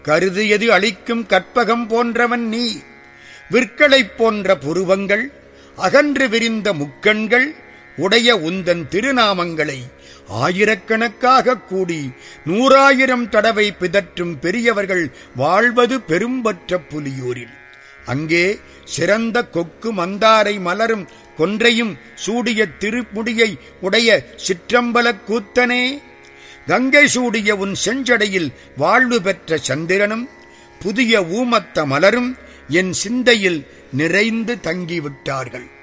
கருதியது அளிக்கும் கற்பகம் போன்றவன் நீ விற்களைப் போன்ற புருவங்கள் அகன்று விரிந்த முக்கண்கள் உடைய உந்தன் திருநாமங்களை ஆயிரக்கணக்காக கூடி நூறாயிரம் தடவை பிதற்றும் பெரியவர்கள் வாழ்வது பெரும்பற்ற புலியூரில் அங்கே சிறந்த கொக்கு மந்தாரை மலரும் கொன்றையும் சூடிய திருமுடியை உடைய சிற்றம்பலக் கூத்தனே கங்கை சூடிய உன் செஞ்சடையில் வாழ்வு பெற்ற சந்திரனும் புதிய ஊமத்த மலரும் என் சிந்தையில் நிறைந்து தங்கிவிட்டார்கள்